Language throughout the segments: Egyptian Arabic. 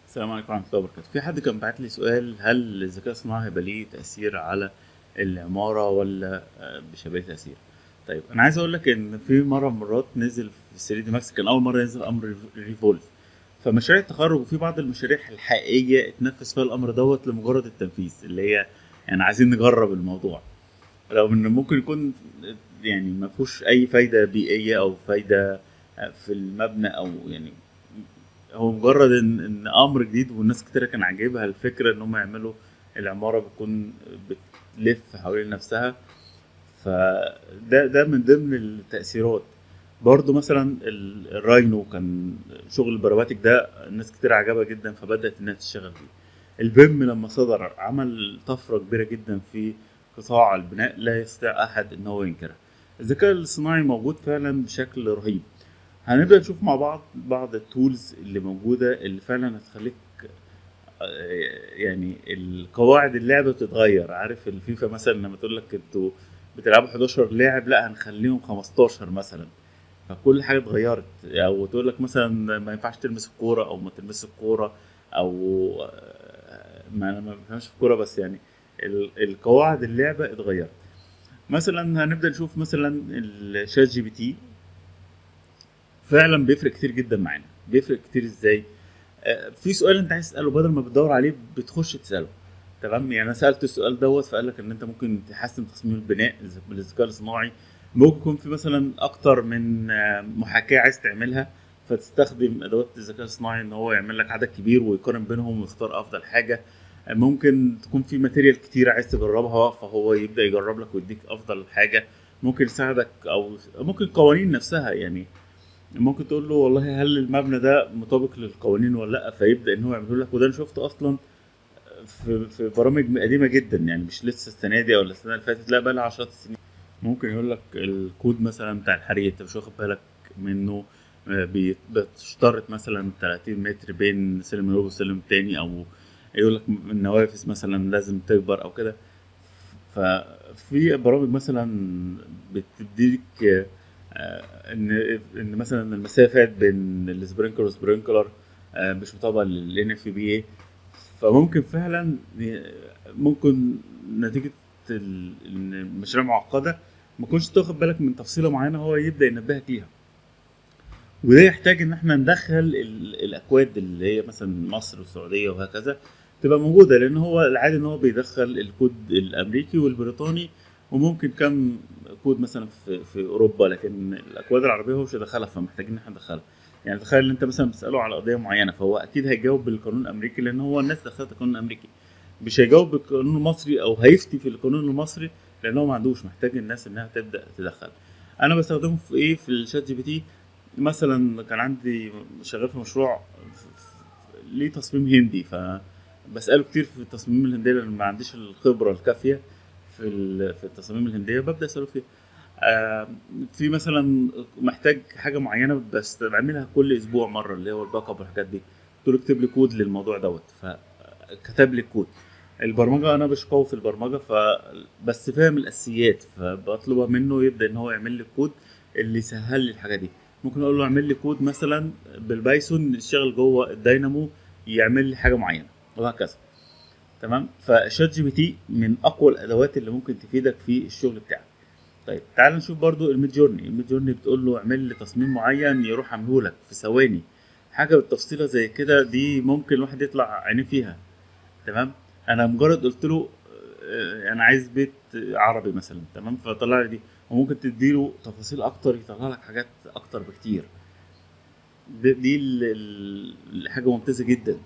السلام عليكم ورحمة الله وبركاته في حد كان بعت لي سؤال هل الذكاء الصناعي هيبقى ليه تأثير على العمارة ولا آه، مش هيبقى ليه تأثير طيب أنا عايز أقول لك إن في مرة من المرات نزل في 3 دي ماكس كان أول مرة ينزل أمر ريفولف فمشاريع التخرج وفي بعض المشاريع الحقيقية اتنفذ فيها الأمر دوت لمجرد التنفيذ اللي هي يعني عايزين نجرب الموضوع رغم إن ممكن يكون يعني ما فيهوش أي فايدة بيئية أو فايدة في المبنى أو يعني هو مجرد ان ان امر جديد والناس كتير كان عاجبها الفكره ان هم يعملوا العماره بتكون بتلف حوالين نفسها فده ده من ضمن التاثيرات برضو مثلا ال- الراينو كان شغل البرواتيك ده الناس كتير عجبها جدا فبدات انها تشتغل بيه البيم لما صدر عمل طفره كبيره جدا في قطاع البناء لا يستطيع احد ان هو ينكرها الذكاء الصناعي موجود فعلا بشكل رهيب هنبدا نشوف مع بعض بعض التولز اللي موجوده اللي فعلا هتخليك آه، يعني القواعد اللعبه بتتغير عارف الفيفا مثلا لما تقول لك انتوا بتلعبوا 11 لاعب لا هنخليهم 15 مثلا فكل حاجه اتغيرت او تقول لك مثلا ما ينفعش تلمس الكوره او ما تلمس الكوره او آه، ما انا ما بفهمش في الكوره بس يعني ال- القواعد اللعبه اتغيرت مثلا هنبدا نشوف مثلا الشات جي بي تي فعلا بيفرق كتير جدا معانا بيفرق كتير ازاي آه، في سؤال انت عايز تساله بدل ما بتدور عليه بتخش تساله تمام يعني انا سالت السؤال دوت فقال لك ان انت ممكن تحسن تصميم البناء بالذكاء الصناعي ممكن يكون في مثلا اكتر من آه، محاكاه عايز تعملها فتستخدم ادوات الذكاء الصناعي ان هو يعمل لك عدد كبير ويقارن بينهم ويختار افضل حاجه آه، ممكن تكون في ماتيريال كتير عايز تجربها فهو يبدا يجرب لك ويديك افضل حاجه ممكن يساعدك او ممكن قوانين نفسها يعني ممكن تقول له والله هل المبنى ده مطابق للقوانين ولا لا فيبدا ان هو يعمله لك وده انا شفته اصلا في في برامج قديمه جدا يعني مش لسه السنه دي او السنه اللي فاتت لا بقى لها عشرات السنين ممكن يقول لك الكود مثلا بتاع الحريق انت مش واخد بالك منه آه، بي- بتشترط مثلا 30 متر بين سلم الاول والسلم التاني او يقول لك النوافذ مثلا لازم تكبر او كده ففي برامج مثلا بتديك آه، آه، ان ان مثلا المسافات بين السبرينكلر والسبرينكلر آه، مش مطابقه للان اف بي اي فممكن فعلا ي- ممكن نتيجه ال- ان المشاريع معقده ما كنتش تاخد بالك من تفصيله معينه هو يبدا ينبهك ليها وده يحتاج ان احنا ندخل ال- الاكواد اللي هي مثلا مصر والسعوديه وهكذا تبقى موجوده لان هو العادي ان هو بيدخل الكود الامريكي والبريطاني وممكن كم كود مثلا في في اوروبا لكن الاكواد العربيه هو مش هيدخلها فمحتاجين ان احنا ندخلها يعني تخيل ان انت مثلا بتساله على قضيه معينه فهو اكيد هيجاوب بالقانون الامريكي لان هو الناس دخلت القانون الامريكي مش هيجاوب بالقانون المصري او هيفتي في القانون المصري لان هو ما عندوش محتاج الناس انها تبدا تدخل انا بستخدمه في ايه في الشات جي بي تي مثلا كان عندي شغال في مشروع ف- ف- ليه تصميم هندي فبساله كتير في التصميم الهنديه لان ما عنديش الخبره الكافيه في ال- في التصاميم الهنديه ببدا اساله فيها آه، في مثلا محتاج حاجه معينه بس بعملها كل اسبوع مره اللي هو الباك اب والحاجات دي قلت له اكتب لي كود للموضوع دوت فكتب لي الكود البرمجه انا مش قوي في البرمجه ف بس فاهم الاساسيات فبطلب منه يبدا ان هو يعمل لي الكود اللي يسهل لي الحاجه دي ممكن اقول له اعمل لي كود مثلا بالبايثون يشتغل جوه الداينامو يعمل لي حاجه معينه وهكذا تمام فشات جي بي تي من اقوى الادوات اللي ممكن تفيدك في الشغل بتاعك طيب تعال نشوف برضو الميد جورني الميد جورني بتقول له اعمل لي تصميم معين يروح عامله لك في ثواني حاجه بالتفصيله زي كده دي ممكن الواحد يطلع عينيه فيها تمام انا مجرد قلت له آه، انا عايز بيت عربي مثلا تمام فطلع لي دي وممكن تديله تفاصيل اكتر يطلع لك حاجات اكتر بكتير دي, دي ال- ال- الحاجه ممتازه جدا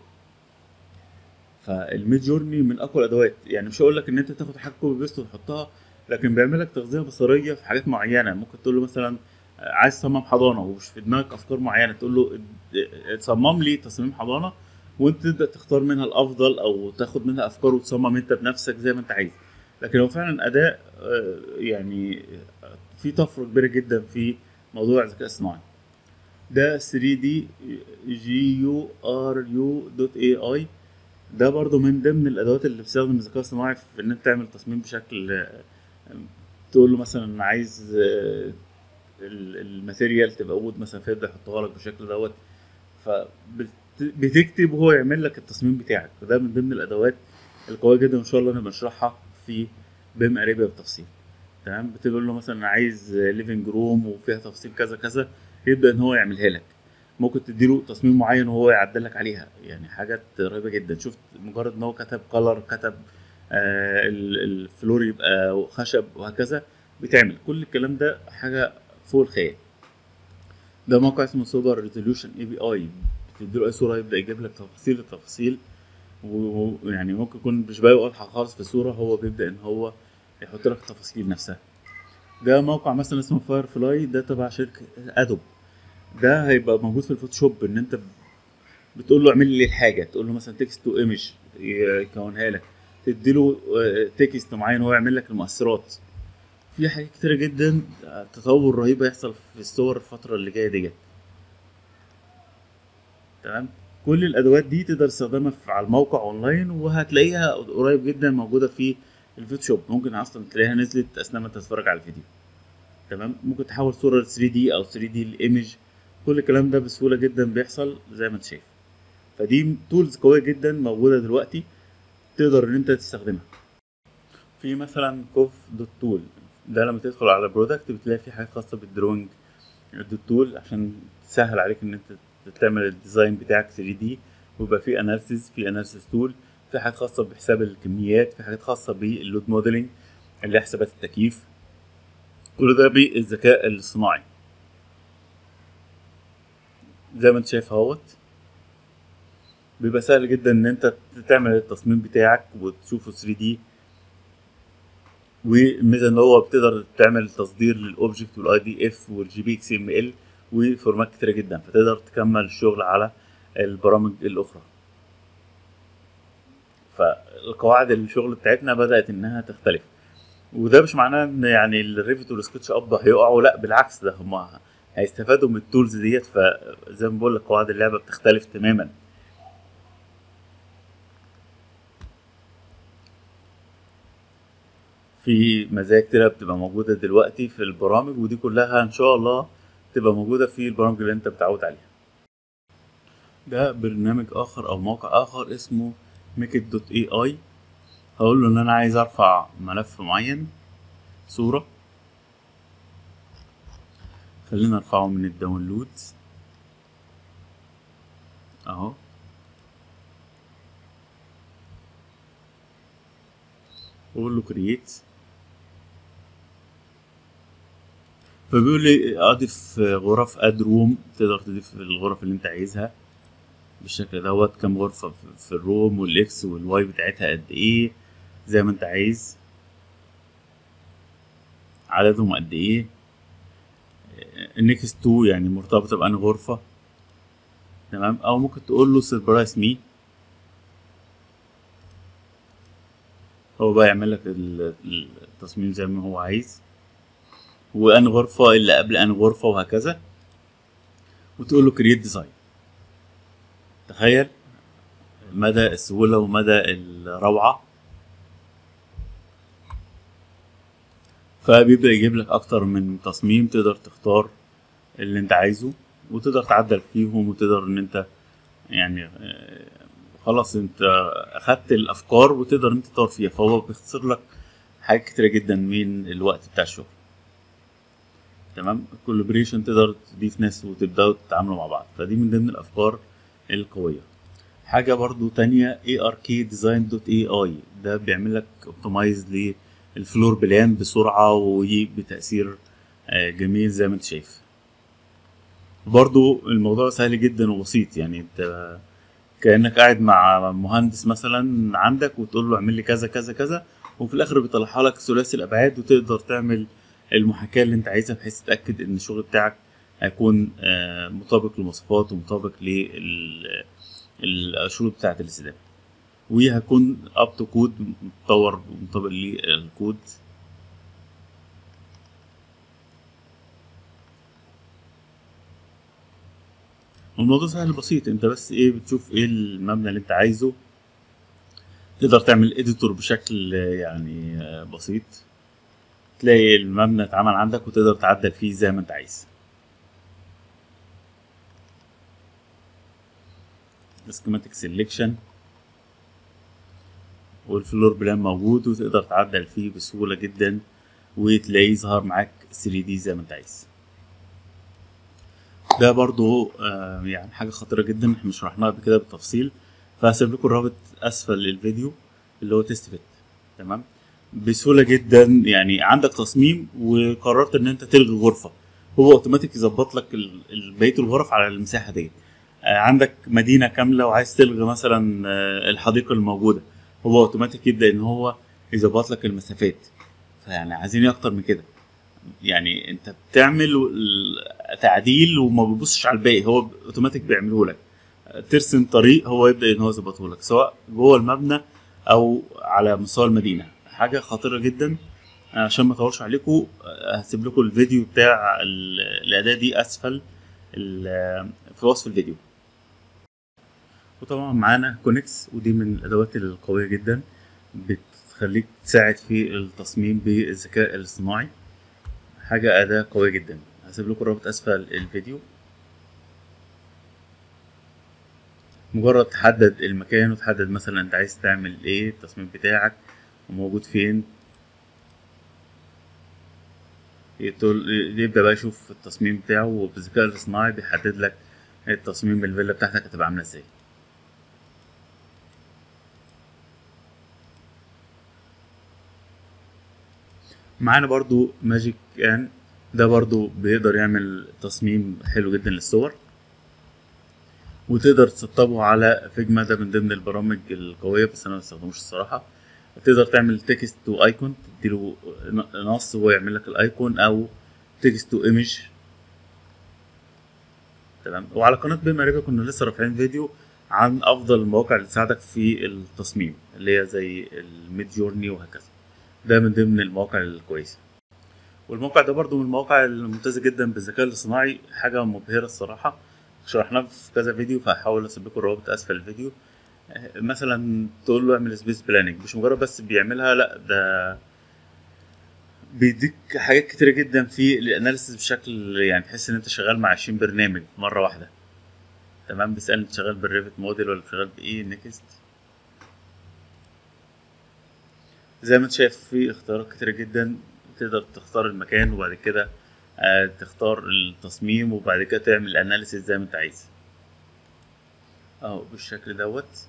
فالميد جورني من اقوى الادوات يعني مش هقول لك ان انت تاخد حاجه كوبي بيست وتحطها لكن بيعمل لك تغذيه بصريه في حاجات معينه ممكن تقول له مثلا آه، عايز تصمم حضانه ومش في دماغك افكار معينه تقول له اد- تصمم لي تصميم حضانه وانت تبدا تختار منها الافضل او تاخد منها افكار وتصمم انت بنفسك زي ما انت عايز لكن هو فعلا اداء آه، يعني آه، في طفره كبيره جدا في موضوع الذكاء الصناعي ده 3 دي جي يو ار يو دوت اي اي ده برضو من ضمن الادوات اللي بتستخدم الذكاء الصناعي في ان انت تعمل تصميم بشكل آه، تقول له مثلا أنا عايز آه، ال- الماتيريال تبقى وود مثلا فيبدا يحطها لك بالشكل دوت فبت بتكتب وهو يعمل لك التصميم بتاعك وده من ضمن الادوات القويه جدا وان شاء الله انا بشرحها في بيم اريبيا بالتفصيل تمام بتقول له مثلا انا عايز ليفنج روم وفيها تفاصيل كذا كذا يبدا ان هو يعملها لك ممكن تديله تصميم معين وهو يعدل لك عليها يعني حاجات رهيبه جدا شفت مجرد ان هو كتب كلر كتب آه الفلور يبقى خشب وهكذا بتعمل كل الكلام ده حاجه فوق الخيال ده موقع اسمه سوبر ريزوليوشن اي بي اي بتديله اي صوره يبدا يجيب لك تفاصيل التفاصيل ويعني ممكن يكون مش باين واضحه خالص في الصوره هو بيبدا ان هو يحط لك التفاصيل نفسها ده موقع مثلا اسمه فاير فلاي ده تبع شركه ادوب ده هيبقى موجود في الفوتوشوب ان انت بتقول له اعمل لي الحاجه تقول له مثلا تكست تو ايمج يكونها لك تديله تكست معين هو يعمل لك المؤثرات في حاجات كتيره جدا تطور رهيب هيحصل في الصور الفتره اللي جايه ديت تمام كل الادوات دي تقدر تستخدمها على الموقع اونلاين وهتلاقيها قريب جدا موجوده في الفوتوشوب ممكن اصلا تلاقيها نزلت اثناء ما انت تتفرج على الفيديو تمام ممكن تحول صوره ل 3 دي او 3 دي الايمج كل الكلام ده بسهوله جدا بيحصل زي ما انت شايف فدي تولز قويه جدا موجوده دلوقتي تقدر ان انت تستخدمها في مثلا كوف دوت تول ده لما تدخل على برودكت بتلاقي فيه حاجات خاصه بالدروينج دوت تول عشان تسهل عليك ان انت تعمل الديزاين بتاعك 3 دي ويبقى في اناليسيس في اناليسيس تول في حاجات خاصه بحساب الكميات في حاجات خاصه باللود موديلنج اللي هي حسابات التكييف كل ده بالذكاء الصناعي زي ما انت شايف اهوت بيبقى سهل جدا ان انت تعمل التصميم بتاعك وتشوفه 3 دي والميزه ان هو بتقدر تعمل تصدير للاوبجكت والاي دي اف والجي بي اكس ام ال وفورمات كتيره جدا فتقدر تكمل الشغل على البرامج الاخرى فالقواعد الشغل بتاعتنا بدات انها تختلف وده مش معناه ان يعني الريفت والسكتش اب هيقعوا لا بالعكس ده هم هيستفادوا من التولز ديت فزي ما بقول لك قواعد اللعبه بتختلف تماما في مزايا كتيرة بتبقى موجودة دلوقتي في البرامج ودي كلها إن شاء الله تبقى موجودة في البرامج اللي أنت متعود عليها ده برنامج آخر أو موقع آخر اسمه ميكت دوت اي اي هقول له إن أنا عايز أرفع ملف معين صورة خلينا نرفعه من الداونلود اهو واقول له كرييت فبيقول لي اضيف غرف اد روم تقدر تضيف الغرف اللي انت عايزها بالشكل دوت كام غرفة في الروم والاكس والواي بتاعتها قد ايه زي ما انت عايز عددهم قد ايه النكست تو يعني مرتبطة بأنهي غرفة تمام أو ممكن تقول له سربرايز مي هو بقى يعمل لك التصميم زي ما هو عايز وأن غرفة اللي قبل أن غرفة وهكذا وتقول له كرييت ديزاين تخيل مدى السهولة ومدى الروعة فبيبدأ يجيب لك أكتر من تصميم تقدر تختار اللي أنت عايزه وتقدر تعدل فيهم وتقدر إن أنت يعني خلاص أنت أخدت الأفكار وتقدر أنت تطور فيها فهو بيختصر لك حاجات كتيرة جدا من الوقت بتاع الشغل تمام الكولابريشن تقدر تضيف ناس وتبدأوا تتعاملوا مع بعض فدي من ضمن الأفكار القوية حاجة برضو تانية arkdesign.ai ده بيعمل لك اوبتمايز للفلور بلان بسرعة وبتأثير جميل زي ما انت شايف برضو الموضوع سهل جدا وبسيط يعني انت كأنك قاعد مع مهندس مثلا عندك وتقول له اعمل لي كذا كذا كذا وفي الاخر بيطلعها لك ثلاثي الابعاد وتقدر تعمل المحاكاة اللي انت عايزها بحيث تتأكد ان الشغل بتاعك هيكون مطابق للمواصفات ومطابق للشروط بتاعة الاستدامة وهيكون اب تو كود متطور ومطابق للكود الموضوع سهل بسيط انت بس ايه بتشوف ايه المبنى اللي انت عايزه تقدر تعمل اديتور بشكل يعني بسيط تلاقي المبنى اتعمل عندك وتقدر تعدل فيه زي ما انت عايز سكيماتيك سيلكشن والفلور بلان موجود وتقدر تعدل فيه بسهوله جدا وتلاقيه ظهر معاك 3 دي زي ما انت عايز ده برضو آه يعني حاجه خطيره جدا احنا شرحناها قبل كده بالتفصيل فهسيب لكم الرابط اسفل الفيديو اللي هو تيست فيت تمام بسهوله جدا يعني عندك تصميم وقررت ان انت تلغي غرفه هو اوتوماتيك يظبط لك ال- ال- بقيه الغرف على المساحه دي آه، عندك مدينه كامله وعايز تلغي مثلا آه، الحديقه الموجوده هو اوتوماتيك يبدا ان هو يظبط لك المسافات فيعني عايزين إيه اكتر من كده يعني انت بتعمل ال- تعديل وما بيبصش على الباقي هو اوتوماتيك بيعمله لك ترسم طريق هو يبدا ان هو يظبطه لك سواء جوه المبنى او على مستوى المدينه حاجه خطيره جدا عشان ما اطولش عليكم هسيب لكم الفيديو بتاع ال- الاداه دي اسفل ال- في وصف الفيديو وطبعا معانا كونكس ودي من الادوات القويه جدا بتخليك تساعد في التصميم بالذكاء الاصطناعي حاجه اداه قويه جدا هسيب لكم الرابط اسفل الفيديو مجرد تحدد المكان وتحدد مثلا انت عايز تعمل ايه التصميم بتاعك وموجود فين يطل- يبدأ بقى يشوف التصميم بتاعه وبالذكاء الاصطناعي بيحدد لك التصميم الفيلا بتاعتك هتبقى عاملة ازاي معانا برضو ماجيك ان ده برضو بيقدر يعمل تصميم حلو جدا للصور وتقدر تسطبه على فيجما ده من ضمن البرامج القوية بس انا ما بستخدموش الصراحة تقدر تعمل تكست تو ايكون تديله نص وهو يعمل لك الايكون او تكست تو ايمج تمام وعلى قناه بما ريبا كنا لسه رافعين فيديو عن افضل المواقع اللي تساعدك في التصميم اللي هي زي الميد جورني وهكذا ده من ضمن المواقع الكويسه والموقع ده برضو من المواقع الممتازه جدا بالذكاء الاصطناعي حاجه مبهره الصراحه شرحناه في كذا فيديو فهحاول اسيب لكم الروابط اسفل الفيديو مثلا تقول له اعمل سبيس بلاننج مش مجرد بس بيعملها لا ده بيديك حاجات كتيرة جدا في الاناليسيس بشكل يعني تحس ان انت شغال مع 20 برنامج مرة واحدة تمام بيسألني انت شغال بالريفت موديل ولا شغال بايه نيكست زي ما انت شايف في اختيارات كتيرة جدا تقدر تختار المكان وبعد كده آه، تختار التصميم وبعد كده تعمل اناليسيس زي ما انت عايز اهو بالشكل دوت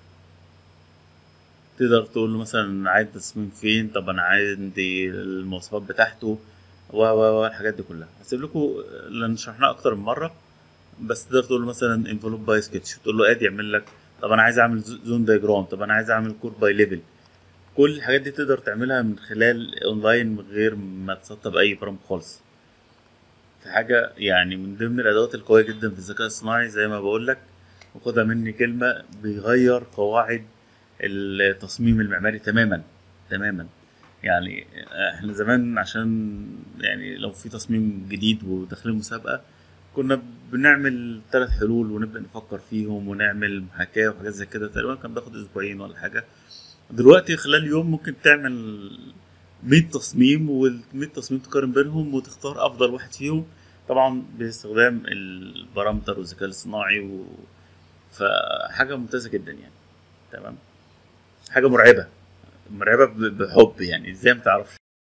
تقدر تقول له مثلا عايز تصميم فين طب انا عندي المواصفات بتاعته و و و الحاجات دي كلها هسيب لكم لان شرحناها اكتر من مره بس تقدر تقول له مثلا انفلوب باي سكتش تقول له ادي يعمل لك طب انا عايز اعمل زون دايجرام طب انا عايز اعمل كور باي ليفل كل الحاجات دي تقدر تعملها من خلال اونلاين من غير ما تسطب اي برامج خالص في حاجه يعني من ضمن الادوات القويه جدا في الذكاء الصناعي زي ما بقول لك وخدها مني كلمه بيغير قواعد التصميم المعماري تماما تماما يعني احنا زمان عشان يعني لو في تصميم جديد وداخلين مسابقة كنا بنعمل ثلاث حلول ونبدأ نفكر فيهم ونعمل محاكاة وحاجات زي كده تقريبا كان بياخد أسبوعين ولا حاجة دلوقتي خلال يوم ممكن تعمل 100 تصميم وال 100 تصميم تقارن بينهم وتختار أفضل واحد فيهم طبعا باستخدام البارامتر والذكاء الاصطناعي و... فحاجة ممتازة جدا يعني تمام حاجه مرعبه مرعبه ب- بحب يعني ازاي ما تعرفش